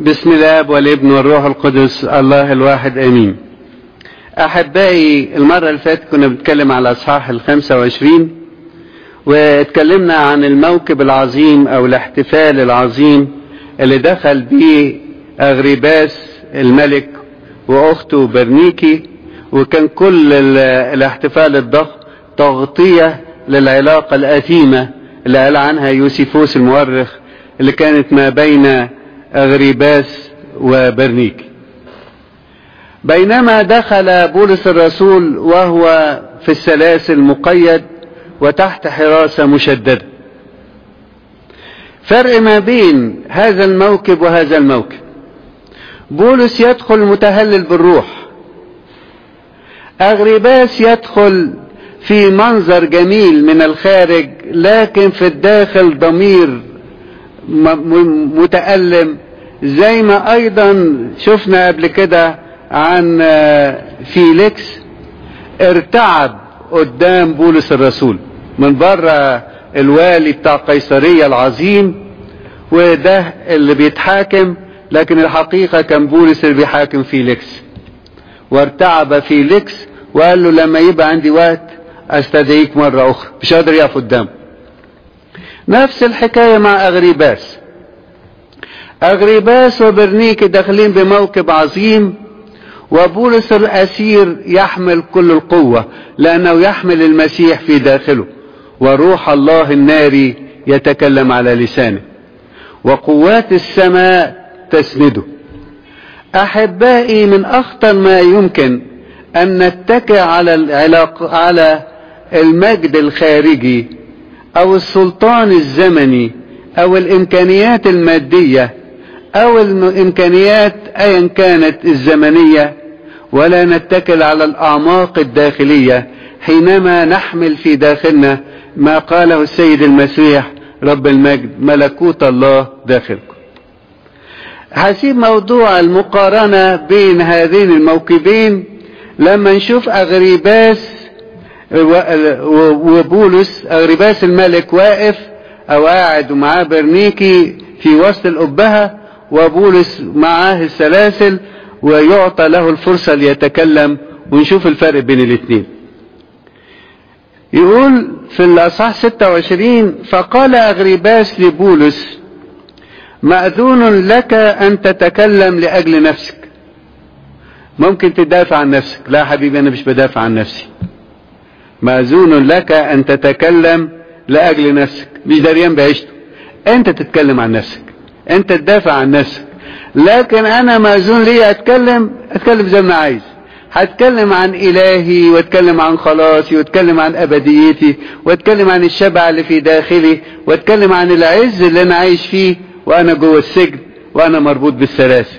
بسم الله والابن والروح القدس الله الواحد امين احبائي المرة اللي فاتت كنا بنتكلم على اصحاح الخمسة وعشرين واتكلمنا عن الموكب العظيم او الاحتفال العظيم اللي دخل به اغريباس الملك واخته برنيكي وكان كل الاحتفال الضخم تغطية للعلاقة الأثيمة اللي قال عنها يوسيفوس المؤرخ اللي كانت ما بين أغريباس وبرنيكي بينما دخل بولس الرسول وهو في السلاسل مقيد وتحت حراسة مشددة فرق ما بين هذا الموكب وهذا الموكب بولس يدخل متهلل بالروح أغريباس يدخل في منظر جميل من الخارج لكن في الداخل ضمير متألم زي ما ايضا شفنا قبل كده عن فيليكس ارتعب قدام بولس الرسول من بره الوالي بتاع قيصرية العظيم وده اللي بيتحاكم لكن الحقيقة كان بولس اللي بيحاكم فيليكس وارتعب فيليكس وقال له لما يبقى عندي وقت استدعيك مرة اخرى مش قادر يقف قدامه نفس الحكاية مع اغريباس اغريباس وبرنيكي داخلين بموكب عظيم وبولس الاسير يحمل كل القوة لانه يحمل المسيح في داخله وروح الله الناري يتكلم على لسانه وقوات السماء تسنده احبائي من اخطر ما يمكن ان نتكئ على العلاقة على المجد الخارجي او السلطان الزمني او الامكانيات المادية او الامكانيات ايا كانت الزمنية ولا نتكل على الاعماق الداخلية حينما نحمل في داخلنا ما قاله السيد المسيح رب المجد ملكوت الله داخلكم هسيب موضوع المقارنة بين هذين الموكبين لما نشوف اغريباس وبولس اغريباس الملك واقف او قاعد ومعاه برنيكي في وسط الأبهة وبولس معاه السلاسل ويعطى له الفرصة ليتكلم ونشوف الفرق بين الاثنين يقول في الأصحاح 26 فقال أغريباس لبولس مأذون لك أن تتكلم لأجل نفسك ممكن تدافع عن نفسك لا حبيبي أنا مش بدافع عن نفسي مأذون لك أن تتكلم لأجل نفسك مش دريان بعيشته أنت تتكلم عن نفسك أنت تدافع عن نفسك لكن أنا مأذون لي أتكلم أتكلم زي ما عايز هتكلم عن إلهي واتكلم عن خلاصي واتكلم عن أبديتي واتكلم عن الشبع اللي في داخلي واتكلم عن العز اللي أنا عايش فيه وأنا جوه السجن وأنا مربوط بالسلاسل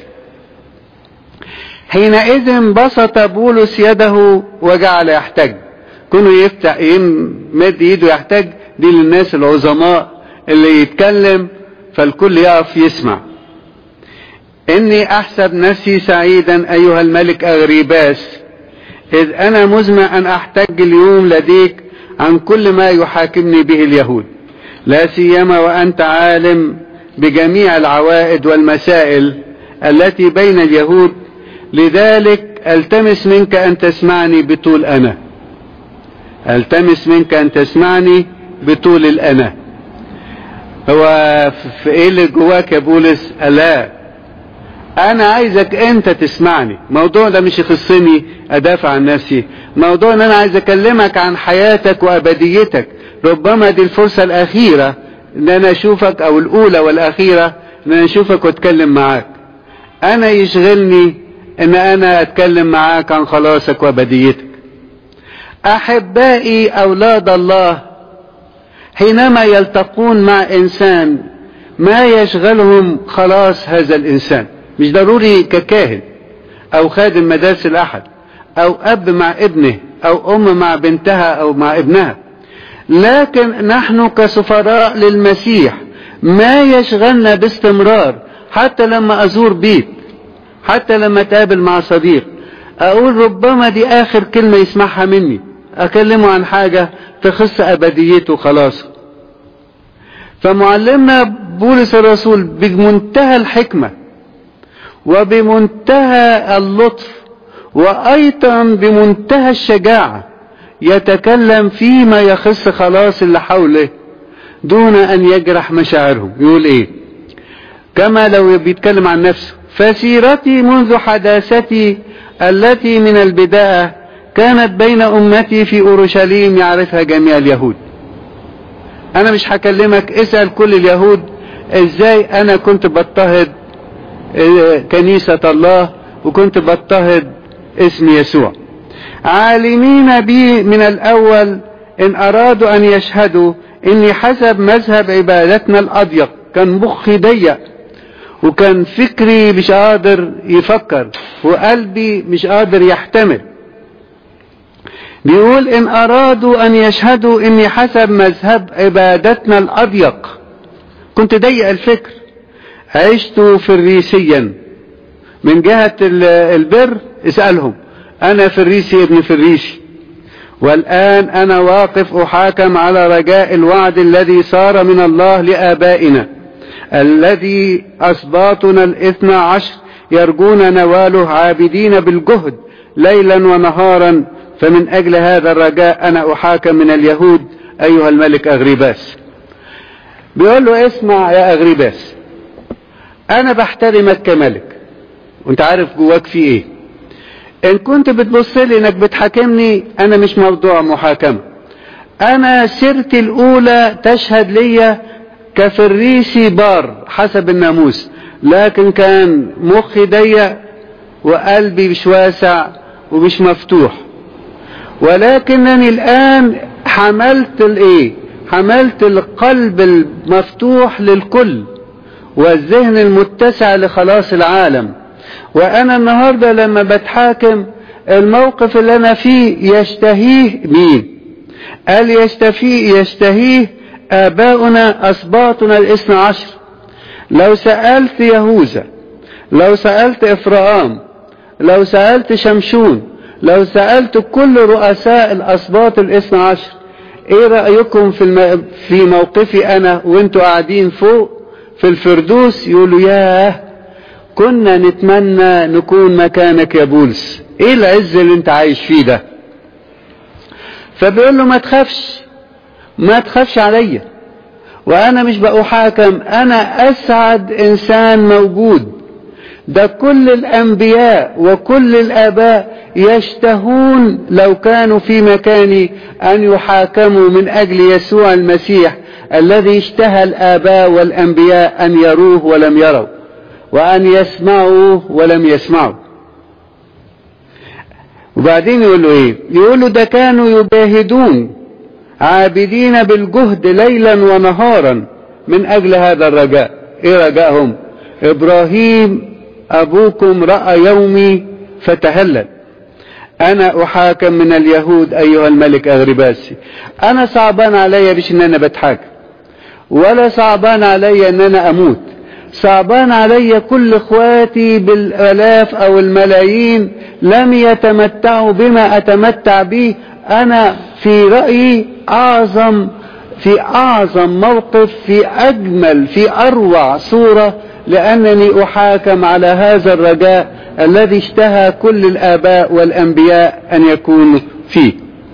حينئذ بسط بولس يده وجعل يحتج كونه يفتح يمد ايده يحتاج دي للناس العظماء اللي يتكلم فالكل يقف يسمع اني احسب نفسي سعيدا ايها الملك اغريباس اذ انا مزمع ان احتج اليوم لديك عن كل ما يحاكمني به اليهود لا سيما وانت عالم بجميع العوائد والمسائل التي بين اليهود لذلك التمس منك ان تسمعني بطول انا التمس منك ان تسمعني بطول الانا هو في ايه اللي جواك يا بولس لا انا عايزك انت تسمعني موضوع ده مش يخصني ادافع عن نفسي موضوع ان انا عايز اكلمك عن حياتك وابديتك ربما دي الفرصة الاخيرة ان انا اشوفك او الاولى والاخيرة ان انا اشوفك واتكلم معاك انا يشغلني ان انا اتكلم معاك عن خلاصك وابديتك احبائي اولاد الله حينما يلتقون مع انسان ما يشغلهم خلاص هذا الانسان مش ضروري ككاهن او خادم مدارس الاحد او اب مع ابنه او ام مع بنتها او مع ابنها لكن نحن كسفراء للمسيح ما يشغلنا باستمرار حتى لما ازور بيت حتى لما اتقابل مع صديق اقول ربما دي اخر كلمة يسمعها مني اكلمه عن حاجة تخص ابديته خلاص فمعلمنا بولس الرسول بمنتهى الحكمة وبمنتهى اللطف وأيضا بمنتهى الشجاعة يتكلم فيما يخص خلاص اللي حوله دون أن يجرح مشاعرهم يقول إيه كما لو بيتكلم عن نفسه فسيرتي منذ حداثتي التي من البداية كانت بين أمتي في أورشليم يعرفها جميع اليهود أنا مش هكلمك اسأل كل اليهود إزاي أنا كنت بضطهد كنيسة الله وكنت بضطهد اسم يسوع عالمين بي من الأول إن أرادوا أن يشهدوا إني حسب مذهب عبادتنا الأضيق كان مخي ضيق وكان فكري مش قادر يفكر وقلبي مش قادر يحتمل بيقول إن أرادوا أن يشهدوا إني حسب مذهب عبادتنا الأضيق كنت ضيق الفكر عشت فريسيا من جهة البر اسألهم أنا فريسي ابن فريسي والآن أنا واقف أحاكم على رجاء الوعد الذي صار من الله لآبائنا الذي أسباطنا الاثنى عشر يرجون نواله عابدين بالجهد ليلا ونهارا فمن أجل هذا الرجاء أنا أحاكم من اليهود أيها الملك أغريباس بيقول له اسمع يا أغريباس أنا بحترمك كملك وانت عارف جواك في ايه ان كنت بتبص لي انك بتحاكمني انا مش موضوع محاكمة انا سيرتي الاولى تشهد ليا كفريسي بار حسب الناموس لكن كان مخي ضيق وقلبي مش واسع ومش مفتوح ولكنني الان حملت الايه حملت القلب المفتوح للكل والذهن المتسع لخلاص العالم وانا النهاردة لما بتحاكم الموقف اللي انا فيه يشتهيه مين قال يشتهيه يشتهيه اباؤنا اسباطنا الاثنى عشر لو سألت يهوذا لو سألت افرام لو سألت شمشون لو سألت كل رؤساء الاسباط الاثنى عشر ايه رأيكم في, الم... في موقفي انا وانتوا قاعدين فوق في الفردوس يقولوا ياه كنا نتمنى نكون مكانك يا بولس ايه العز اللي انت عايش فيه ده فبيقول له ما تخافش ما تخافش عليا وانا مش بأحاكم انا اسعد انسان موجود ده كل الانبياء وكل الاباء يشتهون لو كانوا في مكاني ان يحاكموا من اجل يسوع المسيح الذي اشتهى الاباء والانبياء ان يروه ولم يروا وأن يسمعوا ولم يسمعوا وبعدين يقول له ايه يقول له ده كانوا يجاهدون عابدين بالجهد ليلا ونهارا من اجل هذا الرجاء ايه رجائهم ابراهيم ابوكم رأى يومي فتهلل انا احاكم من اليهود ايها الملك اغرباسي انا صعبان عليا مش ان انا بتحاكم ولا صعبان عليا ان انا اموت صعبان علي كل اخواتي بالالاف او الملايين لم يتمتعوا بما اتمتع به انا في رأيي اعظم في اعظم موقف في اجمل في اروع صورة لانني احاكم على هذا الرجاء الذي اشتهى كل الاباء والانبياء ان يكونوا فيه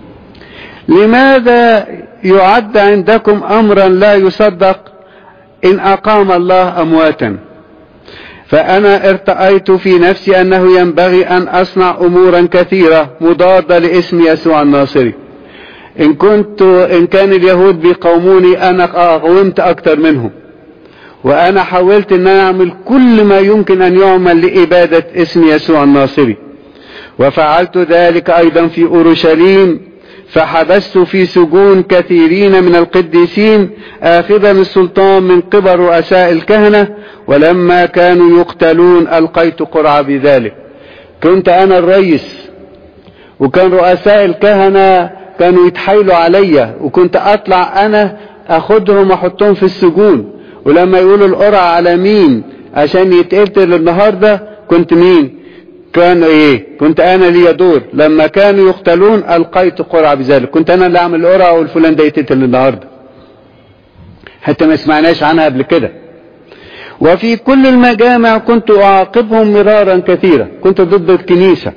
لماذا يعد عندكم امرا لا يصدق إن أقام الله أمواتا فأنا ارتأيت في نفسي أنه ينبغي أن أصنع أمورا كثيرة مضادة لاسم يسوع الناصري إن كنت إن كان اليهود بيقوموني أنا قاومت أكثر منهم وأنا حاولت أن أعمل كل ما يمكن أن يعمل لإبادة اسم يسوع الناصري وفعلت ذلك أيضا في أورشليم فحبست في سجون كثيرين من القديسين آخذا السلطان من قبل رؤساء الكهنة ولما كانوا يقتلون ألقيت قرعة بذلك كنت أنا الرئيس وكان رؤساء الكهنة كانوا يتحايلوا عليا وكنت أطلع أنا أخدهم وأحطهم في السجون ولما يقولوا القرعة على مين عشان يتقتل النهاردة كنت مين كان ايه كنت انا لي دور لما كانوا يقتلون القيت قرعة بذلك كنت انا اللي اعمل القرعة والفلان ده يتقتل النهاردة حتى ما سمعناش عنها قبل كده وفي كل المجامع كنت أعاقبهم مرارا كثيرا كنت ضد الكنيسة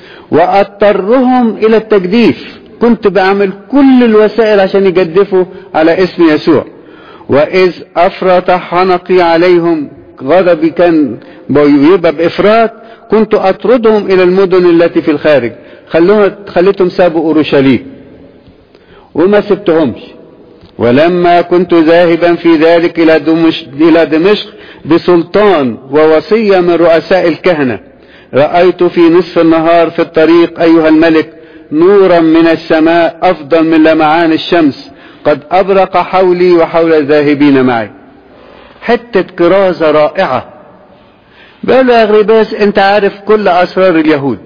وأضطرهم إلى التجديف كنت بعمل كل الوسائل عشان يجدفوا على اسم يسوع وإذ أفرط حنقي عليهم غضبي كان يبقى بإفراط كنت أطردهم إلى المدن التي في الخارج خليتهم سابوا أورشليم وما سبتهمش ولما كنت ذاهبا في ذلك إلى دمشق, إلى دمشق بسلطان ووصية من رؤساء الكهنة رأيت في نصف النهار في الطريق أيها الملك نورا من السماء أفضل من لمعان الشمس قد أبرق حولي وحول الذاهبين معي حتة كرازة رائعة بقول يا غريباس انت عارف كل أسرار اليهود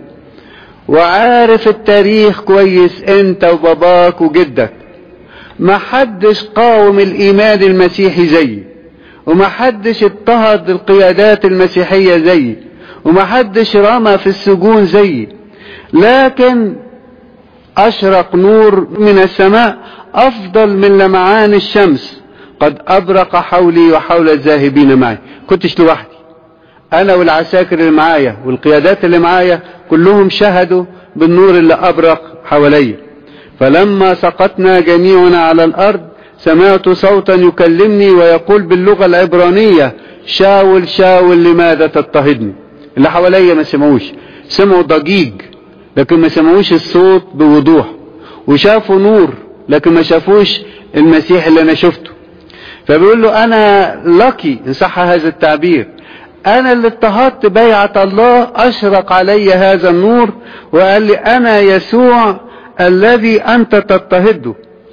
وعارف التاريخ كويس انت وباباك وجدك ما حدش قاوم الايمان المسيحي زيي وما حدش اضطهد القيادات المسيحية زيي وما حدش رمى في السجون زيي لكن اشرق نور من السماء افضل من لمعان الشمس قد ابرق حولي وحول الذاهبين معي كنتش لوحدي انا والعساكر اللي معايا والقيادات اللي معايا كلهم شهدوا بالنور اللي ابرق حواليا فلما سقطنا جميعنا على الارض سمعت صوتا يكلمني ويقول باللغة العبرانية شاول شاول لماذا تضطهدني اللي حواليا ما سمعوش سمعوا ضجيج لكن ما سمعوش الصوت بوضوح وشافوا نور لكن ما شافوش المسيح اللي انا شفته فبيقول له انا لقي ان صح هذا التعبير انا اللي اضطهدت بيعة الله اشرق علي هذا النور وقال لي انا يسوع الذي انت تضطهده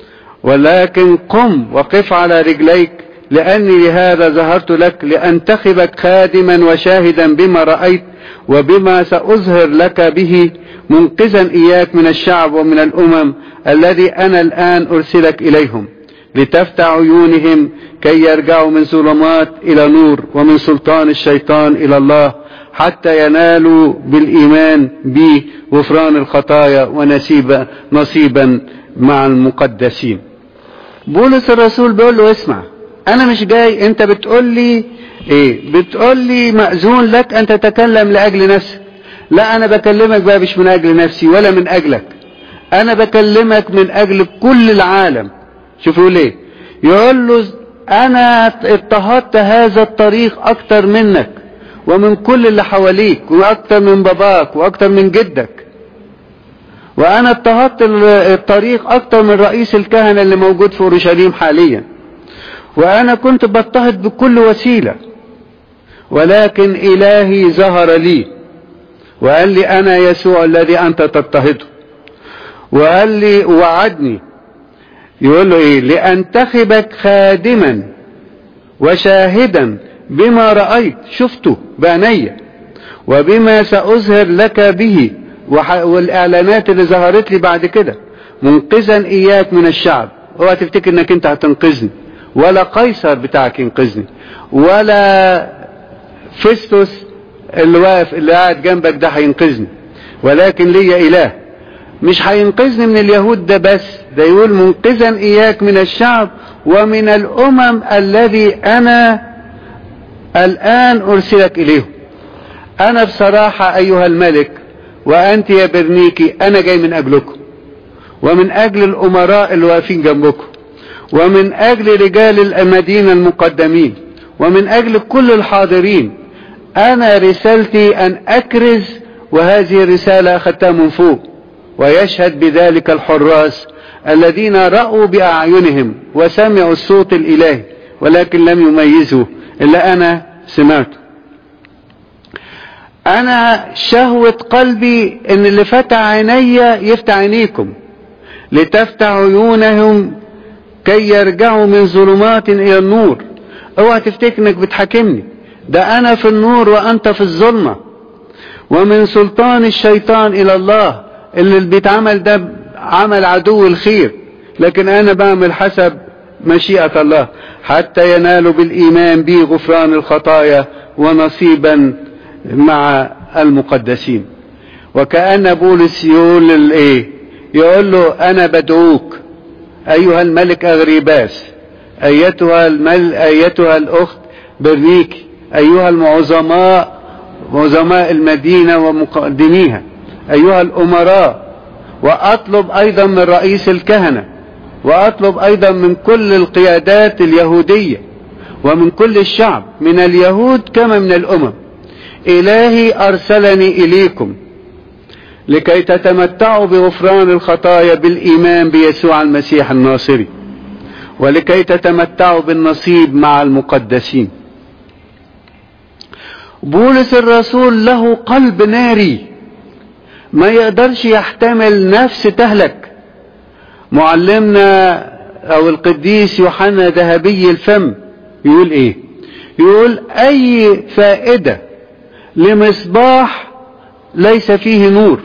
ولكن قم وقف على رجليك لاني لهذا ظهرت لك لانتخبك خادما وشاهدا بما رايت وبما ساظهر لك به منقذا اياك من الشعب ومن الامم الذي انا الان ارسلك اليهم لتفتح عيونهم كي يرجعوا من ظلمات الى نور ومن سلطان الشيطان الى الله حتى ينالوا بالايمان بي غفران الخطايا ونسيب نصيبا مع المقدسين بولس الرسول بيقول له اسمع انا مش جاي انت بتقول لي ايه بتقول لي مأذون لك ان تتكلم لاجل نفسك لا انا بكلمك بقى مش من اجل نفسي ولا من اجلك انا بكلمك من اجل كل العالم شوفوا ليه يقول له انا اضطهدت هذا الطريق اكتر منك ومن كل اللي حواليك واكتر من باباك واكتر من جدك وانا اضطهدت الطريق اكتر من رئيس الكهنة اللي موجود في اورشليم حاليا وانا كنت بضطهد بكل وسيلة ولكن الهي ظهر لي وقال لي انا يسوع الذي انت تضطهده وقال لي وعدني يقول له ايه لانتخبك خادما وشاهدا بما رأيت شفته بعينيا وبما سأظهر لك به والاعلانات اللي ظهرت لي بعد كده منقذا اياك من الشعب اوعى تفتكر انك انت هتنقذني ولا قيصر بتاعك ينقذني ولا فيستوس اللي واقف اللي قاعد جنبك ده هينقذني ولكن ليا اله مش هينقذني من اليهود ده بس ده يقول منقذا اياك من الشعب ومن الامم الذي انا الان ارسلك اليهم انا بصراحة ايها الملك وانت يا برنيكي انا جاي من اجلكم ومن اجل الامراء اللي واقفين جنبكم ومن اجل رجال المدينة المقدمين ومن اجل كل الحاضرين انا رسالتي ان اكرز وهذه الرسالة اخذتها من فوق ويشهد بذلك الحراس الذين رأوا بأعينهم وسمعوا الصوت الإلهي ولكن لم يميزوا إلا أنا سمعته أنا شهوة قلبي إن اللي فتح عيني يفتح عينيكم لتفتح عيونهم كي يرجعوا من ظلمات إلى النور اوعى تفتكر انك بتحاكمني ده انا في النور وانت في الظلمة ومن سلطان الشيطان الى الله اللي بيتعمل ده عمل عدو الخير لكن انا بعمل حسب مشيئة الله حتى ينالوا بالايمان بي غفران الخطايا ونصيبا مع المقدسين وكأن بولس يقول الايه يقول له انا بدعوك ايها الملك اغريباس ايتها المل ايتها الاخت برنيكي أيها العظماء عظماء المدينة ومقدميها أيها الأمراء وأطلب أيضا من رئيس الكهنة وأطلب أيضا من كل القيادات اليهودية ومن كل الشعب من اليهود كما من الأمم إلهي أرسلني إليكم لكي تتمتعوا بغفران الخطايا بالإيمان بيسوع المسيح الناصري ولكي تتمتعوا بالنصيب مع المقدسين بولس الرسول له قلب ناري ما يقدرش يحتمل نفس تهلك معلمنا او القديس يوحنا ذهبي الفم يقول ايه يقول اي فائدة لمصباح ليس فيه نور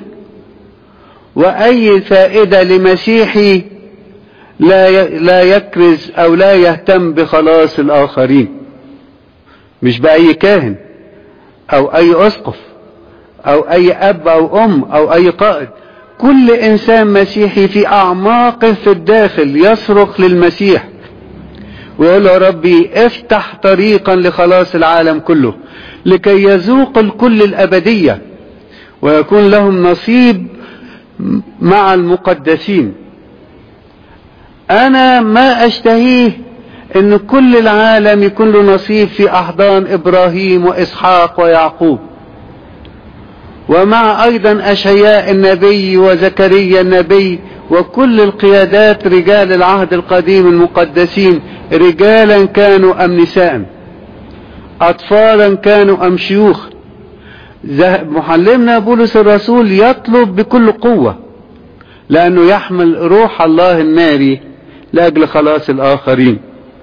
واي فائدة لمسيحي لا لا يكرز او لا يهتم بخلاص الاخرين مش باي كاهن او اي اسقف او اي اب او ام او اي قائد كل انسان مسيحي في اعماقه في الداخل يصرخ للمسيح ويقول له ربي افتح طريقا لخلاص العالم كله لكي يذوق الكل الابدية ويكون لهم نصيب مع المقدسين انا ما اشتهيه ان كل العالم يكون له نصيب في احضان ابراهيم واسحاق ويعقوب ومع ايضا اشعياء النبي وزكريا النبي وكل القيادات رجال العهد القديم المقدسين رجالا كانوا ام نساء اطفالا كانوا ام شيوخ محلمنا بولس الرسول يطلب بكل قوة لانه يحمل روح الله الناري لاجل خلاص الاخرين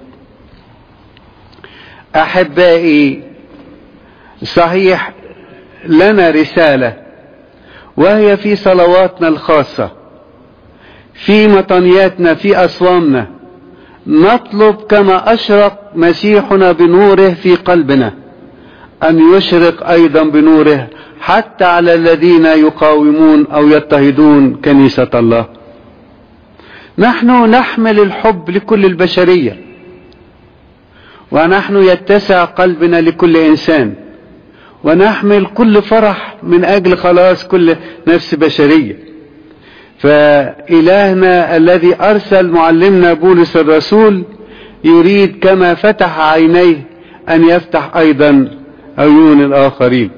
احبائي صحيح لنا رسالة وهي في صلواتنا الخاصة في مطنياتنا في أصوامنا نطلب كما أشرق مسيحنا بنوره في قلبنا أن يشرق أيضا بنوره حتى على الذين يقاومون أو يضطهدون كنيسة الله نحن نحمل الحب لكل البشرية ونحن يتسع قلبنا لكل إنسان ونحمل كل فرح من أجل خلاص كل نفس بشرية فإلهنا الذي أرسل معلمنا بولس الرسول يريد كما فتح عينيه أن يفتح أيضا عيون الآخرين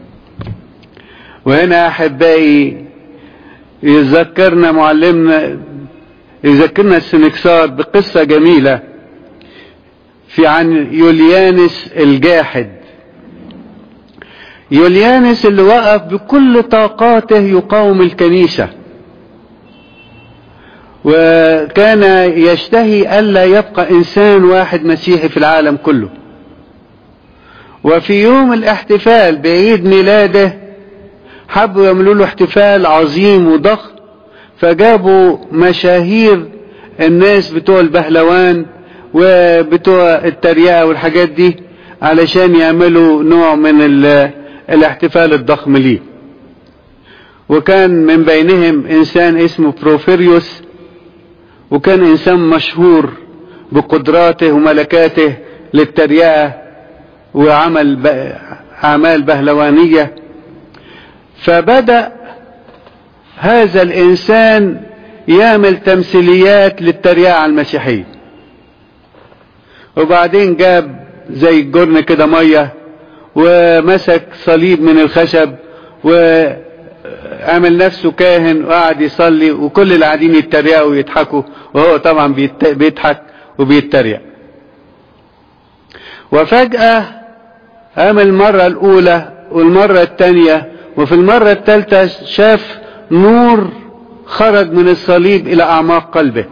وهنا أحبائي يذكرنا معلمنا يذكرنا السنكسار بقصة جميلة في عن يوليانس الجاحد يوليانس اللي وقف بكل طاقاته يقاوم الكنيسة وكان يشتهي ألا يبقى إنسان واحد مسيحي في العالم كله وفي يوم الاحتفال بعيد ميلاده حبوا يعملوا له احتفال عظيم وضخم فجابوا مشاهير الناس بتوع البهلوان وبتوع التريقة والحاجات دي علشان يعملوا نوع من الاحتفال الضخم ليه وكان من بينهم انسان اسمه بروفيريوس وكان انسان مشهور بقدراته وملكاته للتريقة وعمل اعمال بهلوانية فبدأ هذا الانسان يعمل تمثيليات للتريقة على المسيحية وبعدين جاب زي جرن كده ميه ومسك صليب من الخشب وعمل نفسه كاهن وقعد يصلي وكل اللي قاعدين يتريقوا ويضحكوا وهو طبعا بيضحك وبيتريق وفجأة قام المرة الأولى والمرة الثانية وفي المرة الثالثة شاف نور خرج من الصليب إلى أعماق قلبه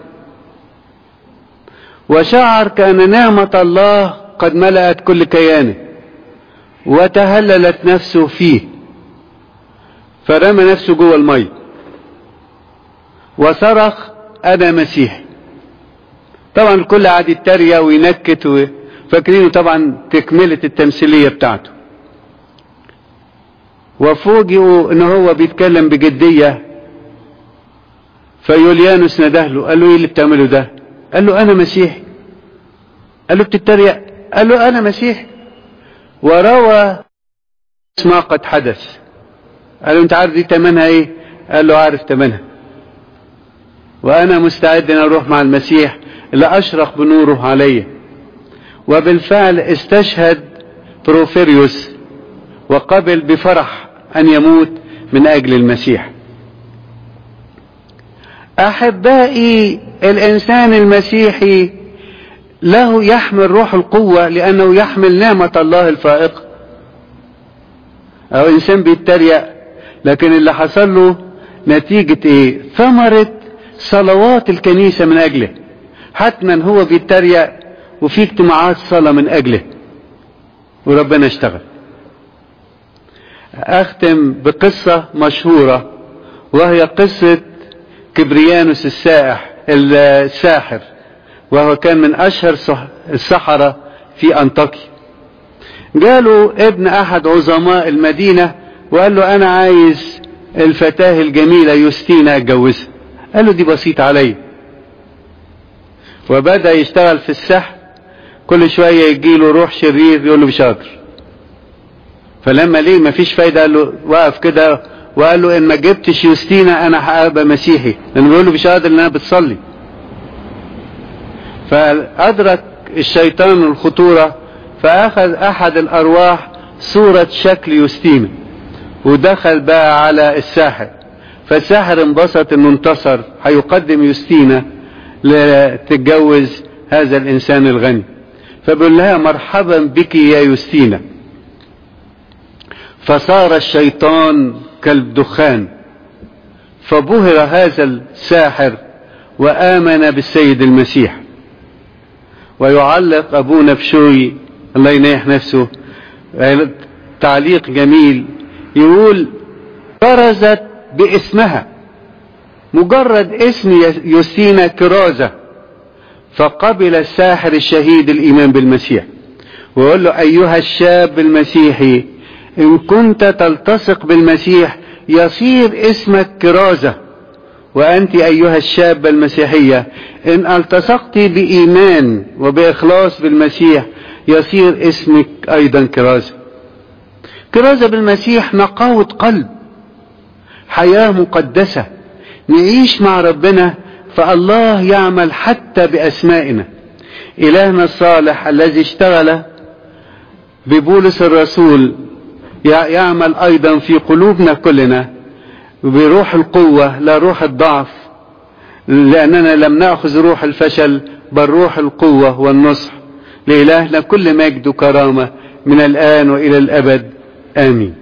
وشعر كأن نعمة الله قد ملأت كل كيانه وتهللت نفسه فيه فرمى نفسه جوه المي وصرخ انا مسيحي طبعا الكل قعد يتريق وينكت فاكرينه طبعا تكملة التمثيلية بتاعته وفوجئوا ان هو بيتكلم بجدية فيوليانوس ندهله قال له ايه اللي بتعمله ده قال له انا مسيحي قال له بتتريق قال له انا مسيحي وروى ما قد حدث قال له انت عارف دي تمنها ايه قال له عارف تمنها وانا مستعد ان اروح مع المسيح لاشرق بنوره علي وبالفعل استشهد بروفيريوس وقبل بفرح ان يموت من اجل المسيح احبائي الانسان المسيحي له يحمل روح القوة لانه يحمل نعمة الله الفائقة او انسان بيتريق لكن اللي حصل له نتيجة ايه ثمرة صلوات الكنيسة من اجله حتما هو بيتريق وفي اجتماعات صلاة من اجله وربنا اشتغل اختم بقصة مشهورة وهي قصة كبريانوس السائح الساحر وهو كان من اشهر السحرة في انطاكيا جاله ابن احد عظماء المدينة وقال له انا عايز الفتاة الجميلة يوستينا اتجوزها قال له دي بسيطة عليا وبدأ يشتغل في السحر كل شوية يجيله روح شرير يقول له مش قادر فلما ليه مفيش فايدة قال له وقف كده وقال له ان ما جبتش يوستينا انا هبقى مسيحي لانه بيقول له مش قادر لان انا بتصلي فادرك الشيطان الخطورة فاخذ احد الارواح صورة شكل يوستينا ودخل بقى على الساحر فالساحر انبسط انه انتصر هيقدم يوستينا لتتجوز هذا الانسان الغني فبيقول لها مرحبا بك يا يوستينا فصار الشيطان كالدخان فبهر هذا الساحر وآمن بالسيد المسيح ويعلق أبونا بشوي الله ينيح نفسه تعليق جميل يقول برزت باسمها مجرد اسم يوستينا كرازة فقبل الساحر الشهيد الإيمان بالمسيح ويقول له أيها الشاب المسيحي إن كنت تلتصق بالمسيح يصير اسمك كرازة وأنت أيها الشابة المسيحية إن التصقت بإيمان وبإخلاص بالمسيح يصير اسمك أيضا كرازة كرازة بالمسيح نقاوة قلب حياة مقدسة نعيش مع ربنا فالله يعمل حتى بأسمائنا إلهنا الصالح الذي اشتغل ببولس الرسول يعمل أيضا في قلوبنا كلنا بروح القوة لا روح الضعف لأننا لم نأخذ روح الفشل بل روح القوة والنصح لإلهنا كل مجد وكرامة من الآن وإلى الأبد آمين